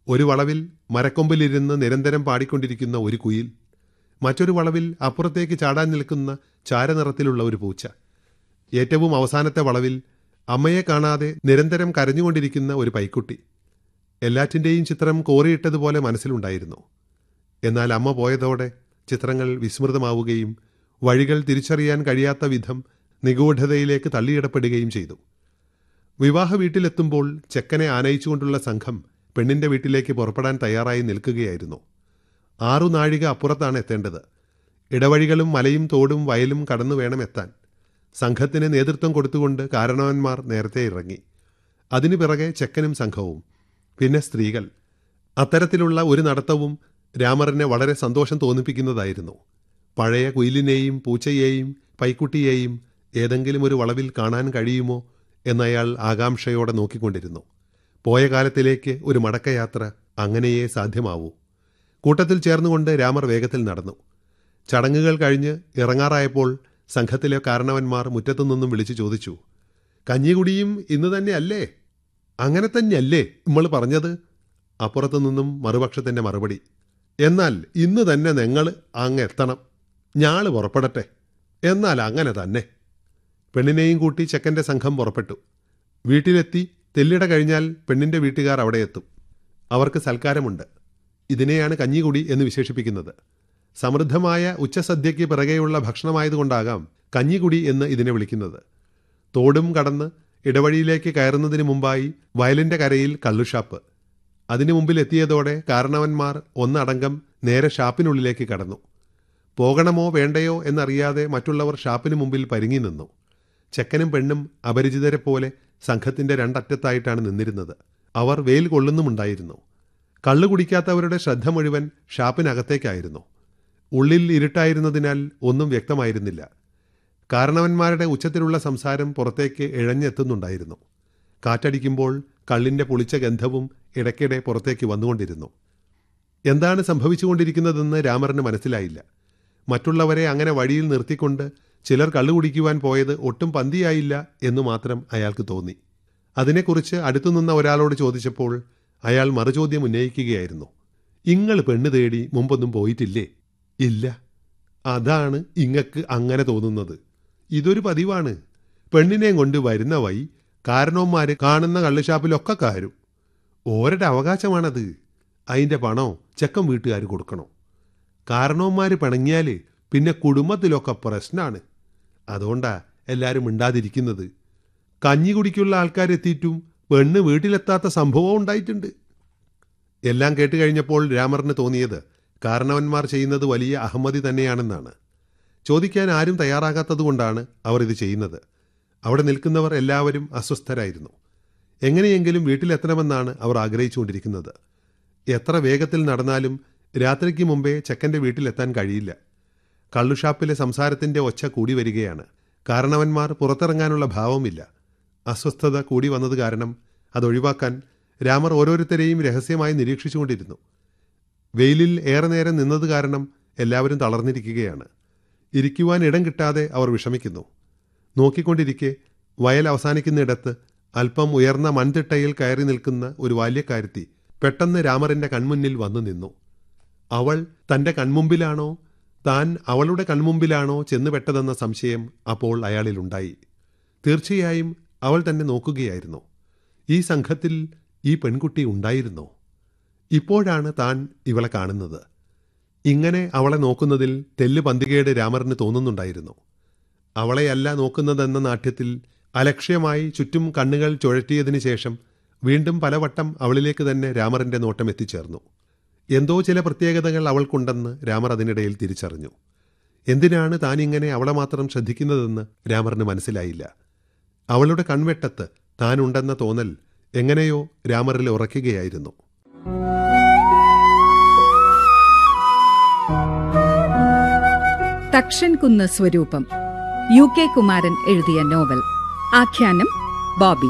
ഒരു വളവിൽ മരക്കൊമ്പിലിരുന്ന് നിരന്തരം പാടിക്കൊണ്ടിരിക്കുന്ന ഒരു കുയിൽ മറ്റൊരു വളവിൽ അപ്പുറത്തേക്ക് ചാടാൻ നിൽക്കുന്ന ചാരനിറത്തിലുള്ള ഒരു പൂച്ച ഏറ്റവും അവസാനത്തെ വളവിൽ അമ്മയെ കാണാതെ നിരന്തരം കരഞ്ഞുകൊണ്ടിരിക്കുന്ന ഒരു പൈക്കുട്ടി എല്ലാറ്റിൻ്റെയും ചിത്രം കോറിയിട്ടതുപോലെ മനസ്സിലുണ്ടായിരുന്നു എന്നാൽ അമ്മ പോയതോടെ ചിത്രങ്ങൾ വിസ്മൃതമാവുകയും വഴികൾ തിരിച്ചറിയാൻ കഴിയാത്ത വിധം നിഗൂഢതയിലേക്ക് തള്ളിയിടപ്പെടുകയും ചെയ്തു വിവാഹ വീട്ടിലെത്തുമ്പോൾ ചെക്കനെ ആനയിച്ചുകൊണ്ടുള്ള സംഘം പെണ്ണിന്റെ വീട്ടിലേക്ക് പുറപ്പെടാൻ തയ്യാറായി നിൽക്കുകയായിരുന്നു ആറു നാഴിക അപ്പുറത്താണ് എത്തേണ്ടത് ഇടവഴികളും മലയും തോടും വയലും കടന്നു വേണം എത്താൻ സംഘത്തിന് നേതൃത്വം കൊടുത്തുകൊണ്ട് കാരണവന്മാർ നേരത്തെ ഇറങ്ങി അതിനു പിറകെ ചെക്കനും സംഘവും പിന്നെ സ്ത്രീകൾ അത്തരത്തിലുള്ള ഒരു നടത്തവും രാമറിനെ വളരെ സന്തോഷം തോന്നിപ്പിക്കുന്നതായിരുന്നു പഴയ കുയിലിനെയും പൂച്ചയെയും പൈക്കുട്ടിയെയും ഏതെങ്കിലും ഒരു വളവിൽ കാണാൻ കഴിയുമോ എന്നയാൾ ആകാംക്ഷയോടെ നോക്കിക്കൊണ്ടിരുന്നു പോയ കാലത്തിലേക്ക് ഒരു മടക്കയാത്ര അങ്ങനെയേ സാധ്യമാവൂ കൂട്ടത്തിൽ ചേർന്നുകൊണ്ട് രാമർ വേഗത്തിൽ നടന്നു ചടങ്ങുകൾ കഴിഞ്ഞ് ഇറങ്ങാറായപ്പോൾ സംഘത്തിലെ കാരണവന്മാർ മുറ്റത്തു നിന്നും വിളിച്ചു ചോദിച്ചു കഞ്ഞികുടിയും ഇന്ന് തന്നെ അല്ലേ അങ്ങനെ തന്നെയല്ലേ നമ്മൾ പറഞ്ഞത് അപ്പുറത്തു നിന്നും മറുപക്ഷത്തിൻ്റെ മറുപടി എന്നാൽ ഇന്ന് തന്നെ നിങ്ങൾ അങ്ങ് എത്തണം ഞാള് പുറപ്പെടട്ടെ എന്നാൽ അങ്ങനെ തന്നെ പെണ്ണിനെയും കൂട്ടി ചെക്കൻ്റെ സംഘം പുറപ്പെട്ടു വീട്ടിലെത്തി തെല്ലിട കഴിഞ്ഞാൽ പെണ്ണിൻ്റെ വീട്ടുകാർ അവിടെ എത്തും അവർക്ക് സൽക്കാരമുണ്ട് ഇതിനെയാണ് കഞ്ഞികുടി എന്ന് വിശേഷിപ്പിക്കുന്നത് സമൃദ്ധമായ ഉച്ചസദ്യയ്ക്ക് പിറകെയുള്ള ഭക്ഷണമായതുകൊണ്ടാകാം കഞ്ഞികുടി എന്ന് ഇതിനെ വിളിക്കുന്നത് തോടും കടന്ന് ഇടവഴിയിലേക്ക് കയറുന്നതിന് മുമ്പായി വയലിന്റെ കരയിൽ കള്ളുഷാപ്പ് അതിനു മുമ്പിൽ എത്തിയതോടെ കാരണവന്മാർ ഒന്നടങ്കം നേരെ ഷാപ്പിനുള്ളിലേക്ക് കടന്നു പോകണമോ വേണ്ടയോ എന്നറിയാതെ മറ്റുള്ളവർ ഷാപ്പിന് മുമ്പിൽ പരിങ്ങി നിന്നു ചെക്കനും പെണ്ണും അപരിചിതരെ പോലെ സംഘത്തിന്റെ രണ്ടറ്റത്തായിട്ടാണ് നിന്നിരുന്നത് അവർ വെയിൽ കൊള്ളുന്നുമുണ്ടായിരുന്നു കള്ളു കുടിക്കാത്തവരുടെ ശ്രദ്ധ മുഴുവൻ ഷാപ്പിനകത്തേക്കായിരുന്നു ഉള്ളിൽ ഇരുട്ടായിരുന്നതിനാൽ ഒന്നും വ്യക്തമായിരുന്നില്ല കാരണവന്മാരുടെ ഉച്ചത്തിലുള്ള സംസാരം പുറത്തേക്ക് ഇഴഞ്ഞെത്തുന്നുണ്ടായിരുന്നു കാറ്റടിക്കുമ്പോൾ കള്ളിന്റെ പുളിച്ച ഗന്ധവും ഇടയ്ക്കിടെ പുറത്തേക്ക് വന്നുകൊണ്ടിരുന്നു എന്താണ് സംഭവിച്ചുകൊണ്ടിരിക്കുന്നതെന്ന് രാമറിന് മനസ്സിലായില്ല മറ്റുള്ളവരെ അങ്ങനെ വഴിയിൽ നിർത്തിക്കൊണ്ട് ചിലർ കള്ളു കുടിക്കുവാൻ പോയത് ഒട്ടും പന്തിയായില്ല എന്നു മാത്രം അയാൾക്ക് തോന്നി അതിനെക്കുറിച്ച് അടുത്തുനിന്ന ഒരാളോട് ചോദിച്ചപ്പോൾ അയാൾ മറുചോദ്യം ഉന്നയിക്കുകയായിരുന്നു ഇങ്ങൾ പെണ്ണ് തേടി മുമ്പൊന്നും പോയിട്ടില്ലേ ഇല്ല അതാണ് ഇങ്ങക്ക് അങ്ങനെ തോന്നുന്നത് ഇതൊരു പതിവാണ് പെണ്ണിനെയും കൊണ്ട് വരുന്ന വഴി കാരണവന്മാര് കാണുന്ന കള്ളുഷാപ്പിലൊക്കെ കാരും ഓരുടെ അവകാശമാണത് അതിൻ്റെ പണോ ചെക്കൻ വീട്ടുകാർ കൊടുക്കണോ കാരണവന്മാർ പിണങ്ങിയാൽ പിന്നെ കുടുംബത്തിലൊക്കെ പ്രശ്നമാണ് അതുകൊണ്ടാ എല്ലാവരും മിണ്ടാതിരിക്കുന്നത് കഞ്ഞി കുടിക്കുള്ള ആൾക്കാരെത്തിയിട്ടും പെണ്ണ് വീട്ടിലെത്താത്ത സംഭവം ഉണ്ടായിട്ടുണ്ട് എല്ലാം കേട്ട് കഴിഞ്ഞപ്പോൾ രാമറിന് തോന്നിയത് കാരണവന്മാർ ചെയ്യുന്നത് വലിയ അഹമ്മതി തന്നെയാണെന്നാണ് ചോദിക്കാൻ ആരും തയ്യാറാകാത്തതുകൊണ്ടാണ് അവർ ഇത് ചെയ്യുന്നത് അവിടെ നിൽക്കുന്നവർ എല്ലാവരും അസ്വസ്ഥരായിരുന്നു എങ്ങനെയെങ്കിലും വീട്ടിലെത്തണമെന്നാണ് അവർ ആഗ്രഹിച്ചുകൊണ്ടിരിക്കുന്നത് എത്ര വേഗത്തിൽ നടന്നാലും രാത്രിക്ക് മുമ്പേ ചെക്കൻ്റെ വീട്ടിലെത്താൻ കഴിയില്ല കള്ളുഷാപ്പിലെ സംസാരത്തിൻ്റെ ഒച്ച കൂടി വരികയാണ് കാരണവന്മാർ പുറത്തിറങ്ങാനുള്ള ഭാവമില്ല അസ്വസ്ഥത കൂടി വന്നത് കാരണം അതൊഴിവാക്കാൻ രാമർ ഓരോരുത്തരെയും രഹസ്യമായി നിരീക്ഷിച്ചുകൊണ്ടിരുന്നു വെയിലിൽ ഏറെ നേരം നിന്നത് കാരണം എല്ലാവരും തളർന്നിരിക്കുകയാണ് ഇരിക്കുവാൻ ഇടം കിട്ടാതെ അവർ വിഷമിക്കുന്നു നോക്കിക്കൊണ്ടിരിക്കെ വയൽ അവസാനിക്കുന്നിടത്ത് അല്പം ഉയർന്ന മൺതിട്ടയിൽ കയറി നിൽക്കുന്ന ഒരു ബാല്യക്കാരുത്തി പെട്ടെന്ന് രാമറിന്റെ കൺമുന്നിൽ വന്നു നിന്നു അവൾ തന്റെ കൺമുമ്പിലാണോ താൻ അവളുടെ കൺമുമ്പിലാണോ ചെന്നുപെട്ടതെന്ന സംശയം അപ്പോൾ അയാളിലുണ്ടായി തീർച്ചയായും അവൾ തന്നെ നോക്കുകയായിരുന്നു ഈ സംഘത്തിൽ ഈ പെൺകുട്ടി ഉണ്ടായിരുന്നോ ഇപ്പോഴാണ് താൻ ഇവളെ കാണുന്നത് ഇങ്ങനെ അവളെ നോക്കുന്നതിൽ തെല്ല് പന്തികേട് രാമറിന് തോന്നുന്നുണ്ടായിരുന്നു അവളെയല്ല നോക്കുന്നതെന്ന നാട്യത്തിൽ അലക്ഷ്യമായി ചുറ്റും കണ്ണുകൾ ചുഴറ്റിയതിനു ശേഷം വീണ്ടും പലവട്ടം അവളിലേക്ക് തന്നെ രാമറിന്റെ നോട്ടം എത്തിച്ചേർന്നു എന്തോ ചില പ്രത്യേകതകൾ അവൾക്കുണ്ടെന്ന് രാമർ അതിനിടയിൽ തിരിച്ചറിഞ്ഞു എന്തിനാണ് താൻ ഇങ്ങനെ അവളെ മാത്രം ശ്രദ്ധിക്കുന്നതെന്ന് രാമറിന് മനസ്സിലായില്ല അവളുടെ കൺവെട്ടത്ത് താനുണ്ടെന്ന തോന്നൽ എങ്ങനെയോ രാമറിൽ ഉറയ്ക്കുകയായിരുന്നു തക്ഷൻ കുന്ന് സ്വരൂപം യു കെ കുമാരൻ എഴുതിയ നോവൽ ആഖ്യാനം ബോബി